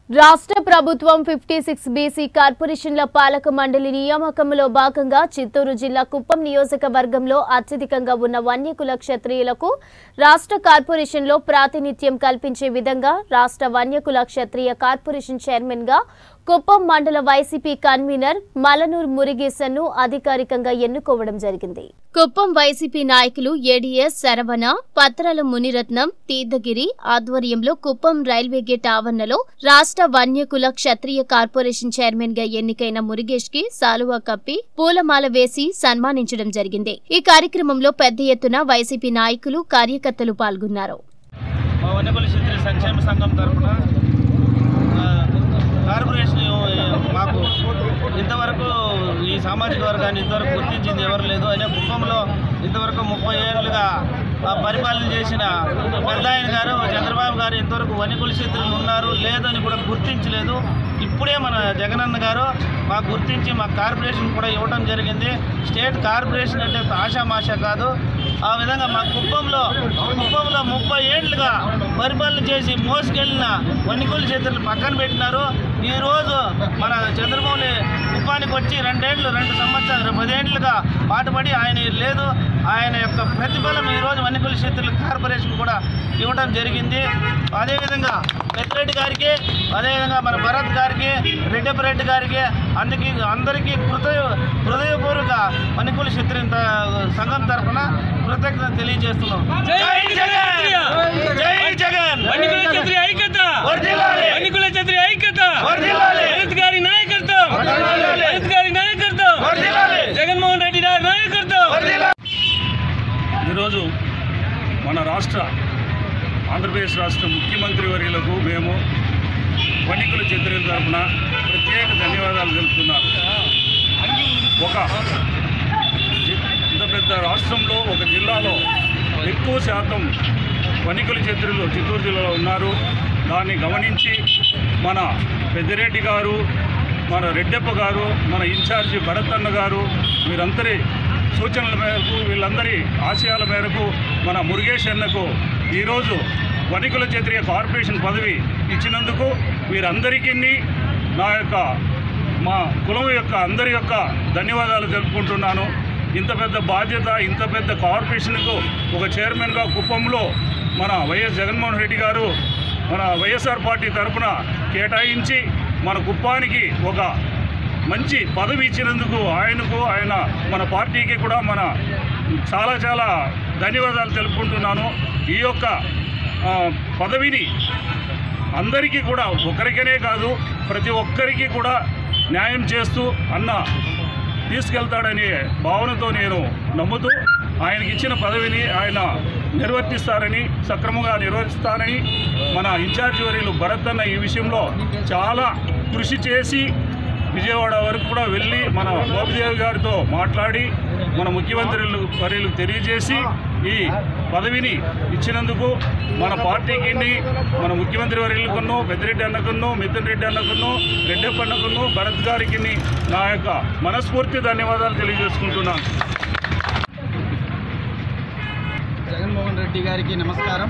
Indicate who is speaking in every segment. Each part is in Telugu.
Speaker 1: రాష్ట్ర ప్రభుత్వం ఫిఫ్టీ సిక్స్ బీసీ కార్పొరేషన్ల పాలక మండలి నియామకంలో భాగంగా చిత్తూరు జిల్లా కుప్పం నియోజకవర్గంలో అత్యధికంగా ఉన్న వన్యకుల క్షత్రియులకు రాష్ట్ర కార్పొరేషన్లో ప్రాతినిధ్యం కల్పించే విధంగా రాష్ట్ర వన్యకుల క్షత్రియ కార్పొరేషన్ చైర్మన్ గా కుప్పం మండల వైసీపీ కన్వీనర్ మలనూర్ మురిగేసన్ ను అధికారికంగా ఎన్నుకోవడం జరిగింది కుప్పం వైసీపీ నాయకులు ఏడీఎస్ శరవణ పత్రాల మునిరత్నం తీర్థగిరి ఆధ్వర్యంలో కుప్పం రైల్వే గేట్ ఆవరణలో రాష్ట్ర వన్యకుల క్షత్రియ కార్పొరేషన్ చైర్మన్ గా ఎన్నికైన మురుగేష్ కి సాలువా కప్పి పూలమాల వేసి సన్మానించడం జరిగింది ఈ కార్యక్రమంలో పెద్ద ఎత్తున వైసీపీ నాయకులు కార్యకర్తలు పాల్గొన్నారు
Speaker 2: మా వన్యపల్లి క్షత్రియ సంక్షేమ సంఘం తరఫున ఆ, కార్పొరేషన్ మాకు ఇంతవరకు ఈ సామాజిక వర్గాన్ని ఇంతవరకు గుర్తించింది ఎవరు లేదు అయినా కుప్పంలో ఇంతవరకు ముప్పై ఏళ్ళుగా ఆ, పరిపాలన చేసిన పెద్ద ఆయన గారు చంద్రబాబు గారు ఇంతవరకు వనికుల క్షత్రులు ఉన్నారు లేదని కూడా గుర్తించలేదు ఇప్పుడే మన జగనన్న గారు మాకు గుర్తించి మా కార్పొరేషన్ కూడా ఇవ్వడం జరిగింది స్టేట్ కార్పొరేషన్ అంటే ఆషామాషా కాదు ఆ విధంగా మా కుప్పంలో కుప్పంలో ముప్పై ఏళ్ళుగా పరిపాలన చేసి మోసుకెళ్ళిన వన్నికూల చేతులు పక్కన పెట్టినారు ఈరోజు మన చంద్రబాబు కుప్పానికి వచ్చి రెండేళ్ళు రెండు సంవత్సరాలు పదేళ్లుగా పాటుపడి ఆయన లేదు ఆయన యొక్క ప్రతిఫలం ఈరోజు వన్నికూల చేతుల కార్పొరేషన్ కూడా ఇవ్వడం జరిగింది అదేవిధంగా పెద్దిరెడ్డి గారికి అదేవిధంగా మన భరత్ గారికి రెడ్డప్పరెడ్డి గారికి అందుకే అందరికీ హృదయ హృదయపూర్వక మణికుల క్షత్రియ సంఘం తరఫున కృతజ్ఞత తెలియజేస్తున్నాం జై జగన్ జై జగన్
Speaker 3: వన్నికుల క్షత్రియ ఐక్యత
Speaker 2: వర్ధిల్లాలి!
Speaker 3: వన్నికుల క్షత్రియ ఐక్యత
Speaker 2: వర్ధిల్లాలి!
Speaker 3: లలిత్ గారి నాయకత్వం
Speaker 2: వర్ధిల్లాలి!
Speaker 3: లలిత్ గారి నాయకత్వం
Speaker 2: వర్ధిల్లాలి!
Speaker 3: జగన్మోహన్ రెడ్డి గారి నాయకత్వం
Speaker 4: ఈరోజు మన రాష్ట్ర ఆంధ్రప్రదేశ్ రాష్ట్ర ముఖ్యమంత్రి వర్యులకు మేము వణికుల చంద్రుల తరఫున ప్రత్యేక ధన్యవాదాలు తెలుపుతున్నాను ఒక జి- ఇంత పెద్ద రాష్ట్రంలో ఒక జిల్లాలో ఎక్కువ శాతం వణికుల చంద్రులు చిత్తూరు జిల్లాలో ఉన్నారు దాన్ని గమనించి మన పెద్దిరెడ్డి గారు మన రెడ్డప్ప గారు మన ఇన్ఛార్జి భరత్ అన్న గారు వీరందరి సూచనల మేరకు వీళ్ళందరి ఆశయాల మేరకు మన మురుగేష్ అన్నకు ఈరోజు వణికుల క్షత్రియ కార్పొరేషన్ పదవి ఇచ్చినందుకు వీరందరికీ నా యొక్క మా కులం యొక్క అందరి యొక్క ధన్యవాదాలు తెలుపుకుంటున్నాను ఇంత పెద్ద బాధ్యత ఇంత పెద్ద కార్పొరేషన్కు ఒక చైర్మన్గా కుప్పంలో మన వైఎస్ జగన్మోహన్ రెడ్డి గారు మన వైఎస్ఆర్ పార్టీ తరఫున కేటాయించి మన కుప్పానికి ఒక మంచి పదవి ఇచ్చినందుకు ఆయనకు ఆయన మన పార్టీకి కూడా మన చాలా చాలా ధన్యవాదాలు తెలుపుకుంటున్నాను ఈ యొక్క ఆ, పదవిని అందరికీ కూడా ఒకరికనే కాదు ప్రతి ఒక్కరికి కూడా న్యాయం చేస్తూ అన్న తీసుకెళ్తాడనే భావనతో నేను నమ్ముతూ ఆయనకి ఇచ్చిన పదవిని ఆయన నిర్వర్తిస్తారని సక్రమంగా నిర్వర్తిస్తారని మన ఇన్ఛార్జి వర్యులు భరత్ అన్న ఈ విషయంలో చాలా కృషి చేసి విజయవాడ వరకు కూడా వెళ్ళి మన మోపిదేవి గారితో మాట్లాడి మన ముఖ్యమంత్రులు వర్యులకు తెలియజేసి ఈ పదవిని ఇచ్చినందుకు మన పార్టీకి మన ముఖ్యమంత్రి వర్యులకును పెద్దిరెడ్డి అన్నకును మిథున్ రెడ్డి అన్నకును రెడ్డప్ప అన్నకును భరత్ గారికి నా యొక్క మనస్ఫూర్తి ధన్యవాదాలు తెలియజేసుకుంటున్నాను
Speaker 5: జగన్మోహన్ రెడ్డి గారికి నమస్కారం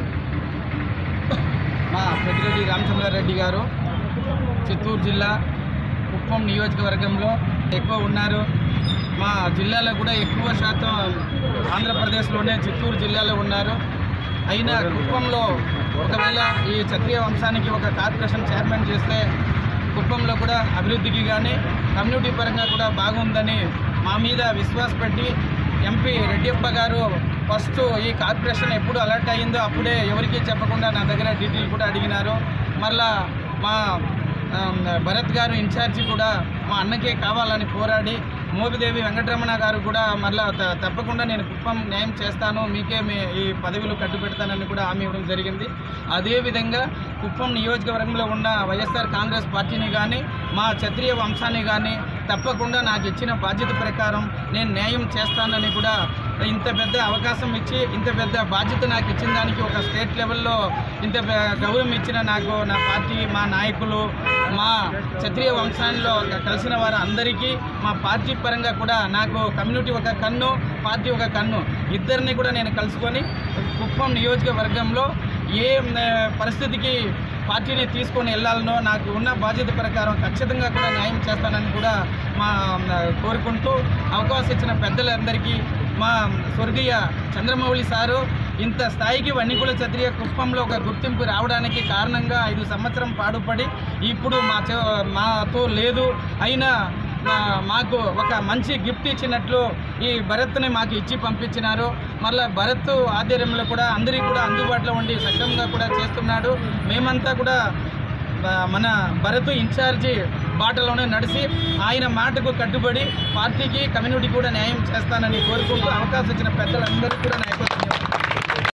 Speaker 5: మా పెద్దిరెడ్డి రామచంద్రారెడ్డి గారు చిత్తూరు జిల్లా కుప్పం నియోజకవర్గంలో ఎక్కువ ఉన్నారు మా జిల్లాలో కూడా ఎక్కువ శాతం ఆంధ్రప్రదేశ్లోనే చిత్తూరు జిల్లాలో ఉన్నారు అయినా కుప్పంలో ఒకవేళ ఈ క్షత్రియ వంశానికి ఒక కార్పొరేషన్ చైర్మన్ చేస్తే కుప్పంలో కూడా అభివృద్ధికి కానీ కమ్యూనిటీ పరంగా కూడా బాగుందని మా మీద విశ్వాస పెట్టి ఎంపీ రెడ్డియప్ప గారు ఫస్ట్ ఈ కార్పొరేషన్ ఎప్పుడు అలర్ట్ అయ్యిందో అప్పుడే ఎవరికీ చెప్పకుండా నా దగ్గర డీటెయిల్ కూడా అడిగినారు మళ్ళా మా ఆమ్, భరత్ గారు ఇన్ఛార్జి కూడా మా అన్నకే కావాలని పోరాడి మోపిదేవి వెంకటరమణ గారు కూడా మళ్ళా త- తప్పకుండా నేను కుప్పం న్యాయం చేస్తాను మీకే మీ ఈ పదవిలో కట్టు పెడతానని కూడా హామీ ఇవ్వడం జరిగింది అదేవిధంగా కుప్పం నియోజకవర్గంలో ఉన్న వైఎస్ఆర్ కాంగ్రెస్ పార్టీని కానీ మా క్షత్రియ వంశాన్ని కానీ తప్పకుండా నాకు ఇచ్చిన బాధ్యత ప్రకారం నేను న్యాయం చేస్తానని కూడా ఇంత పెద్ద అవకాశం ఇచ్చి ఇంత పెద్ద బాధ్యత నాకు ఇచ్చిన దానికి ఒక స్టేట్ లెవెల్లో ఇంత పె- గౌరవం ఇచ్చిన నాకు నా పార్టీ మా నాయకులు మా క్షత్రియ వంశాల్లో కలిసిన వారు అందరికీ మా పార్టీ పరంగా కూడా నాకు కమ్యూనిటీ ఒక కన్ను పార్టీ ఒక కన్ను ఇద్దరిని కూడా నేను కలుసుకొని కుప్పం నియోజకవర్గంలో ఏ మ్, పరిస్థితికి పార్టీని తీసుకొని వెళ్ళాలనో నాకు ఉన్న బాధ్యత ప్రకారం ఖచ్చితంగా కూడా న్యాయం చేస్తానని కూడా మా ఆ, కోరుకుంటూ అవకాశం ఇచ్చిన పెద్దలందరికీ మా స్వర్గీయ చంద్రమౌళి సారు ఇంత స్థాయికి వన్నికుల క్షత్రియ కుప్పంలో ఒక గుర్తింపు రావడానికి కారణంగా ఐదు సంవత్సరం పాడుపడి ఇప్పుడు మా చె- మాతో లేదు అయినా మా- మాకు ఒక మంచి గిఫ్ట్ ఇచ్చినట్లు ఈ భరత్ని మాకు ఇచ్చి పంపించినారు మళ్ళీ భరత్ ఆధ్వర్యంలో కూడా అందరికీ కూడా అందుబాటులో ఉండి సక్రమంగా కూడా చేస్తున్నాడు మేమంతా కూడా ఆ, మన భరత్ ఇన్ఛార్జి బాటలోనే నడిచి ఆయన మాటకు కట్టుబడి పార్టీకి కమ్యూనిటీ కూడా న్యాయం చేస్తానని కోరుకుంటూ అవకాశం ఇచ్చిన పెద్దలందరికీ కూడా నా యొక్క